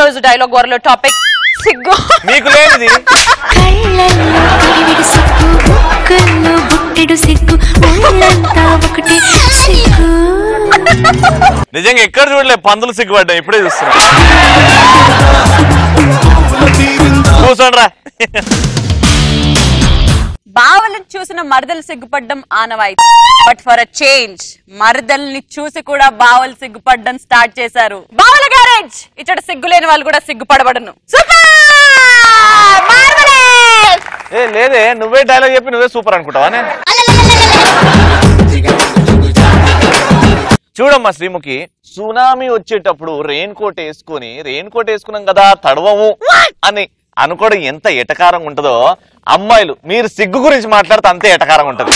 రోజు డైలాగ్ వారిలో టాపిక్ సిగ్గు మీకు లేనిది కళ్ళల్లో కడివిడి సిగ్గు బుక్కల్లో బుట్టెడు సిగ్గు ఒళ్ళంతా ఒకటే సిగ్గు నిజంగా ఎక్కడ చూడలే పందులు సిగ్గుపడ్డా ఇప్పుడే చూస్తున్నా కూర్చోండి రా బావలను చూసిన మరదలు సిగ్గుపడ్డం ఆనవాయితీ బట్ ఫర్ అ చేంజ్ మరదల్ని చూసి కూడా బావలు సిగ్గుపడ్డం స్టార్ట్ చేశారు బావల గ్యారేజ్ ఇచ్చట సిగ్గు లేని వాళ్ళు కూడా సిగ్గుపడబడను సూపర్ మార్వెలస్ ఏ లేదే నువ్వే డైలాగ్ చెప్పి నువ్వే సూపర్ అనుకుంటావా నే? చూడమ్మా శ్రీముఖి సునామీ వచ్చేటప్పుడు రెయిన్ కోట్ వేసుకొని రెయిన్ కోట్ వేసుకున్నాం కదా తడవము అని అనుకోవడం ఎంత ఎటకారంగా ఉంటుందో అమ్మాయిలు మీరు సిగ్గు గురించి మాట్లాడితే అంతే ఎటకారంగా ఉంటది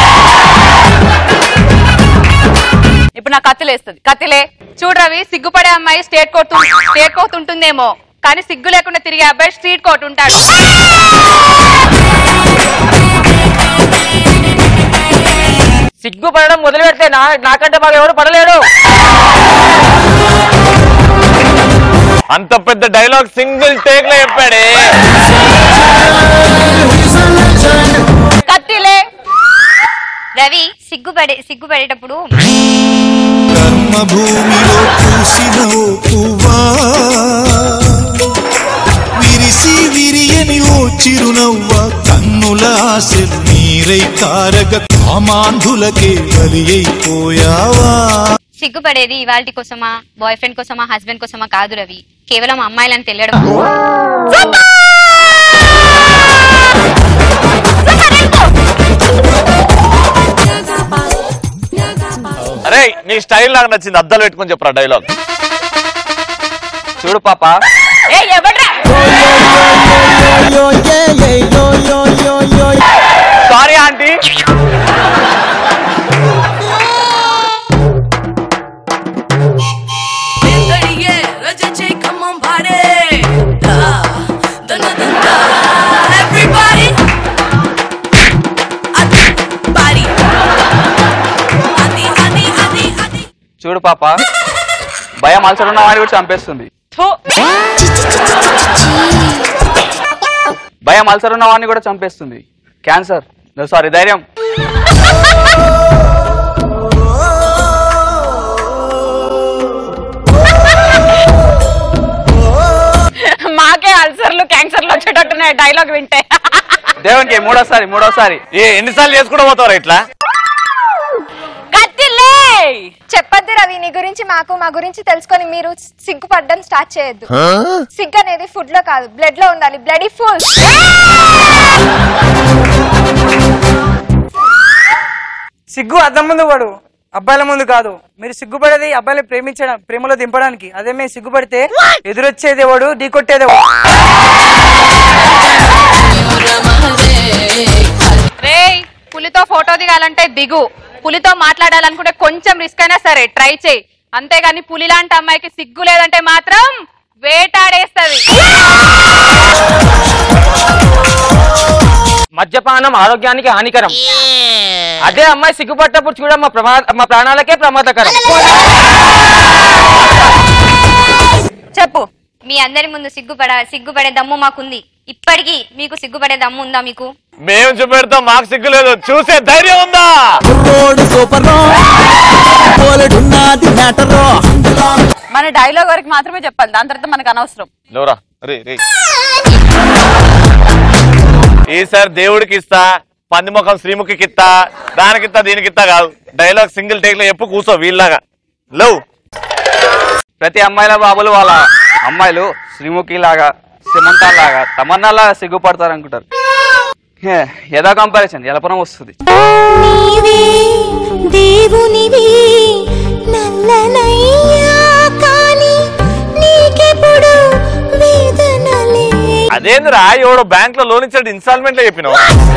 ఇప్పుడు నాకు కత్తిలేస్తుంది కత్తిలే చూడు రవి సిగ్గుపడే అమ్మాయి స్టేట్ కోర్ట్ స్టేట్ కోర్ట్ ఉంటుందేమో కానీ సిగ్గు లేకుండా తిరిగే అబ్బాయి స్ట్రీట్ కోర్ట్ ఉంటాడు సిగ్గు పడడం మొదలు పెడితే నా నాకంటే బాగా ఎవరు పడలేడు అంత పెద్ద డైలాగ్ సింగిల్ టేక్ లో చెప్పాడే కత్తిలే రవి సిగ్గుపడే సిగ్గుపడేటప్పుడు కర్మభూమిలో పూసిన ఓ పువ్వా విరిసి విరియని ఓ చిరునవ్వ కన్నుల ఆశలు నీరై కారగ కామాంధులకే బలి అయిపోయావా సిగ్గుపడేది ఇవాళ కోసమా బాయ్ ఫ్రెండ్ కోసమా హస్బెండ్ కోసమా కాదు రవి కేవలం అమ్మాయిలని తెలియడం అరే నీ స్టైల్ నాకు నచ్చింది అద్దాలు పెట్టుకొని చెప్పరా డైలాగ్ చూడు పాప ఏ ఎవడ్రా సారీ ఆంటీ చూడు పాప భయం అలసట ఉన్న వాడిని కూడా చంపేస్తుంది థు. భయం అల్సర్ ఉన్న వాడిని కూడా చంపేస్తుంది క్యాన్సర్ సారీ ధైర్యం మాకే అల్సర్లు క్యాన్సర్లు వచ్చేటట్టున్నాయి డైలాగ్ వింటే దేవునికి మూడోసారి మూడోసారి ఏ ఎన్నిసార్లు చేసుకుంటూ పోతావు ఇట్లా కత్తిలే చెప్పొద్దు రవి నీ గురించి మాకు మా గురించి తెలుసుకొని మీరు సిగ్గుపడడం స్టార్ట్ చేయొద్దు సిగ్గు అనేది ఫుడ్ లో కాదు బ్లడ్ లో ఉండాలి బ్లడీ ఫుల్ సిగ్గు అద్దం ముందు పడు అబ్బాయిల ముందు కాదు మీరు సిగ్గుపడేది అబ్బాయిలు ప్రేమించడం ప్రేమలో దింపడానికి అదే మేము సిగ్గుపడితే ఎదురొచ్చేది ఎవడు ఢీకొట్టేది ఎవడు రేయ్ పులితో ఫోటో దిగాలంటే దిగు పులితో మాట్లాడాలనుకుంటే కొంచెం రిస్క్ అయినా సరే ట్రై చేయి అంతేగాని పులి లాంటి అమ్మాయికి సిగ్గు లేదంటే మాత్రం వేటాడేస్తది మద్యపానం ఆరోగ్యానికి హానికరం అదే అమ్మాయి సిగ్గుపడ్డప్పుడు చూడ మా ప్రమా మా ప్రాణాలకే ప్రమాదకరం చెప్పు మీ అందరి ముందు సిగ్గుపడ సిగ్గుపడే దమ్ము మాకుంది ఇప్పటికీ మీకు సిగ్గుపడే దమ్ము ఉందా మీకు మేము చూపెడతాం మాకు సిగ్గు లేదు చూసే ధైర్యం ఉందా మన డైలాగ్ వరకు మాత్రమే చెప్పాలి దాని తర్వాత మనకు అనవసరం లేవరా రే రే ఈసారి దేవుడికి ఇస్తా పంది ముఖం శ్రీముఖికి ఇస్తా దానికిస్తా దీనికిస్తా కాదు డైలాగ్ సింగిల్ టేక్ లో ఎప్పుడు కూర్చో వీళ్ళలాగా లవ్ ప్రతి అమ్మాయిల బాబులు వాళ్ళ అమ్మాయిలు శ్రీముఖి లాగా సిమంతా లాగా తమన్నా లాగా సిగ్గుపడతారు అనుకుంటారు హే, ఏదో కంపారిజన్ ఎలపనం వస్తుంది నీవే దేవునివి నల్లనయ్యా కానీ నీకెప్పుడు వేదనలే అదేందిరా ఎవడో బ్యాంక్ లో లోన్ ఇచ్చాడు ఇన్స్టాల్మెంట్ లో చెప్పినావు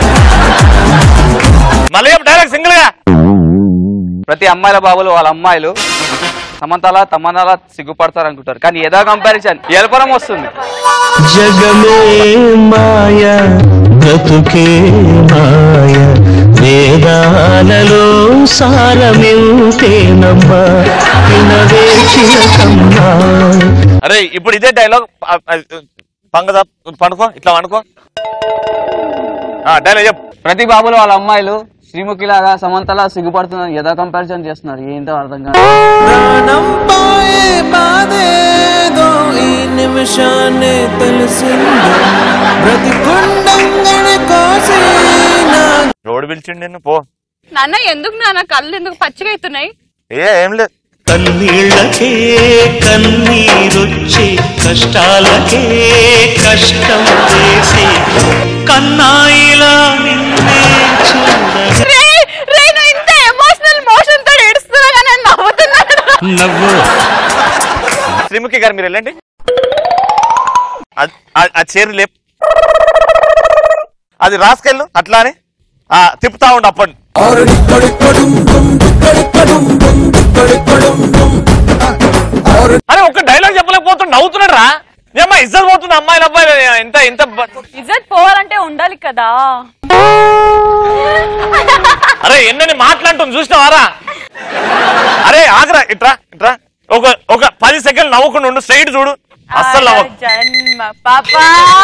మళ్ళీ డైలాగ్ సింగిల్ గా ప్రతి అమ్మాయిల బాబులు వాళ్ళ అమ్మాయిలు సమంతాలా తమన్నాలా సిగ్గుపడతారు అనుకుంటారు కానీ ఏదో కంపారిజన్ ఎలపనం వస్తుంది జగమే మాయ బ్రతుకే మాయ వేదాలలో సారమింతేనమ్మా వినవే చిలకమ్మా అరే ఇప్పుడు ఇదే డైలాగ్ పంగదా పండుకో ఇట్లా వండుకో డైలాగ్ చెప్పు ప్రతి బాబులు వాళ్ళ అమ్మాయిలు శ్రీముఖి లాగా సమంతలా సిగ్గుపడుతుందని యథా కంపారిజన్ చేస్తున్నారు ఏంటో అర్థం కాదు బాధేదో ఈ నిమిషాన్ని తెలిసింది బ్రతికుండంగనే కోసి నా రోడ్డు పిలిచిండి నిన్ను పో నాన్న ఎందుకు నాన్న కళ్ళు ఎందుకు పచ్చిగా అవుతున్నాయి ఏ ఏం లేదు కన్నీళ్ళకే కన్నీరొచ్చే కష్టాలకే కష్టం చేసి కన్నాయిలా నిన్నే చూడగా ఇంత ఎమోషనల్ మోషన్ తో ఏడుస్తున్నా కానీ నేను నవ్వుతున్నాను నవ్వు శ్రీముఖి గారు మీరు వెళ్ళండి అది- ఆ- ఆ చీర లేప్ అది రాసుకెళ్ళు అట్లానే ఆ, తిప్పుతా ఉండు అప్పటి అరే ఒక్క డైలాగ్ చెప్పలేకపోతుండు నవ్వుతున్నాడు రా ఏమ్మా ఇజ్జత్ పోతుంది అమ్మాయిల అబ్బాయిలు ఎంత ఎంత బ- ఇజ్జత్ పోవాలంటే ఉండాలి కదా అరే ఎన్నని మాట్లాడుతుంది చూసినావారా అరే ఆగరా ఇట్రా ఇట్రా ఒక ఒక పది సెకండ్ నవ్వకుండా ఉండు సైడ్ చూడు అస్సలు నవ్వకు జన్మ పాపా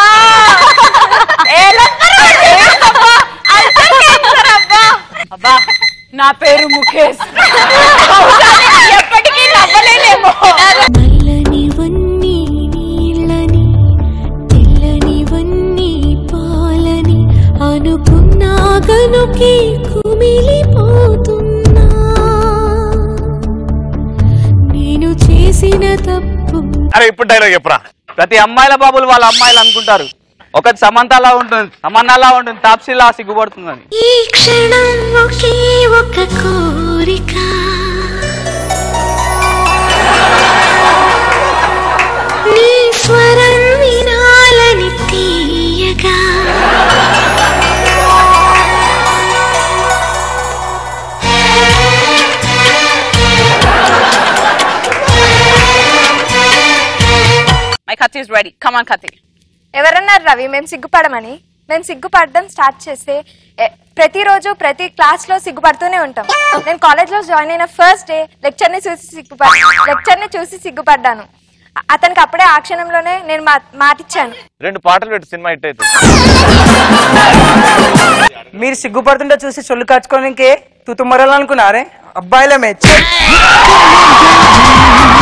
ఏలత్తరా, ఏలత్తరా, అబ్బా నా పేరు ముఖేష్ బహుశా నేను ఎప్పటికీ నవ్వలేనేమో నల్లనివన్నీ నీళ్ళని తెల్లనివన్నీ పాలని అనుకున్నా గనుకే కుమిలిపోతున్నా నేను చేసిన తప్పు అరే ఇప్పుడు డైలాగ్ చెప్పురా ప్రతి అమ్మాయిల బాబులు వాళ్ళ అమ్మాయిలు అనుకుంటారు ఒకటి సమంతలా ఉంటుంది తమన్నాలా ఉంటుంది తాప్సీలా సిగ్గుపడుతుందని ఈ క్షణం ఒకే ఒక కోరిక నీ స్వరం వినాలని తీయగా మై కత్తి ఇస్ రెడీ కమాన్ కత్తి ఎవరన్నారు రవి మేము సిగ్గుపడమని మేము సిగ్గుపడడం స్టార్ట్ చేస్తే ఎ- ప్రతిరోజు ప్రతి క్లాస్ లో సిగ్గుపడుతూనే ఉంటాం నేను కాలేజ్ లో జాయిన్ అయిన ఫస్ట్ డే లెక్చర్ ని చూసి సిగ్గుపడ లెక్చర్ ని చూసి సిగ్గుపడ్డాను అ- అతనికి అప్పుడే ఆ క్షణంలోనే నేను మా- మాటిచ్చాను రెండు పాటలు పెట్టి సినిమా హిట్ అవుతుంది మీరు సిగ్గుపడుతుంటే చూసి చొల్లు కాచుకోనికే తుతుమరలు అనుకున్నారే అబ్బాయిలమే ఛీ!